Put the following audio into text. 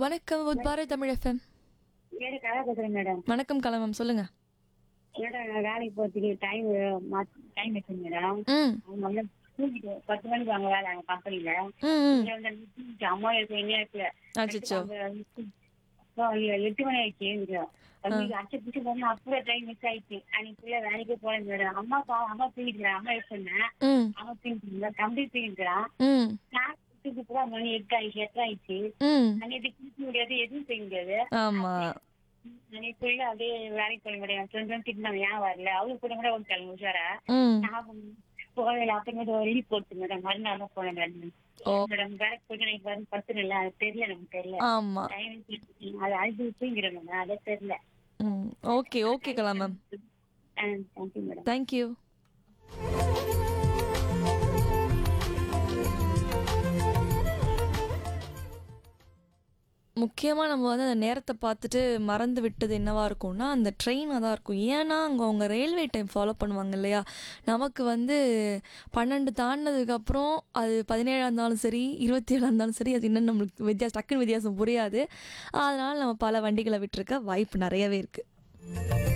வணக்கம் உத் பாரத் தமிழ் எஃப்எம் வேற கதை பேசுறேன் மேடம் வணக்கம் கலமம் சொல்லுங்க மேடம் நான் வேலைக்கு போறதுக்கு டைம் டைம் வச்சு மேடம் ம் அவங்க வந்து தூங்கிட்டு பத்து மணிக்கு வாங்க வேலை அவங்க கம்பெனில ம் ம் இங்க வந்து தூங்கிட்டு அம்மா இருக்கு என்ன இருக்குல்ல அச்சச்சோ. எட்டு மணி ஆயிடுச்சு எனக்கு அச்சை பிடிச்சி போனா அப்பவே டைம் மிஸ் ஆயிடுச்சு அன்னைக்குள்ள வேலைக்கே போறேன் மேடம் அம்மா பா- அம்மா தூங்கிட்டு அம்மா சொன்னேன் ம் அம்மா தூங்கிட்டு தம்பி தூங்கிக்கிறான் ம் நான் தூக்கி கூட மணி எட்டு ஆயிடுச்சு எட்டு ஆயிடுச்சு ம் அன்னைக்கு குளிக்க முடியாது எதுவும் செய்ய முடியாது ஆமா அன்னைக்குள்ள அப்படியே வேலைக்கு போக முடியாது ஃப்ரெண்ட் வந்து திட்டினாங்க ஏன் வரல அவரு கூட கூட ஒரு கிளம்பி உஷாரா ம் நான் போகல அப்புறமேட்டு ஒரு லீவ் போட்டு மேடம் மறுநாள் தான் போனேன் மேடம் ஓ மேடம் வேலைக்கு போயிட்டு எனக்கு வந்து படுத்துனல அது தெரியல நமக்கு தெரியல ஆமா டைம் அது அழுது தூங்கிறேன் மேடம் அதே தெரியல ம் ஓகே ஓகே கலாமம் தேங்க்யூ மேடம் தேங்க்யூ முக்கியமாக நம்ம வந்து அந்த நேரத்தை பார்த்துட்டு மறந்து விட்டது என்னவா இருக்கும்னா அந்த ட்ரெயினாக தான் இருக்கும் ஏன்னா அங்கே அவங்க ரயில்வே டைம் ஃபாலோ பண்ணுவாங்க இல்லையா நமக்கு வந்து பன்னெண்டு தாண்டினதுக்கப்புறம் அது பதினேழாக இருந்தாலும் சரி இருபத்தி ஏழாக இருந்தாலும் சரி அது இன்னும் நம்மளுக்கு வித்தியாசம் டக்குன்னு வித்தியாசம் புரியாது அதனால் நம்ம பல வண்டிகளை விட்டுருக்க வாய்ப்பு நிறையவே இருக்குது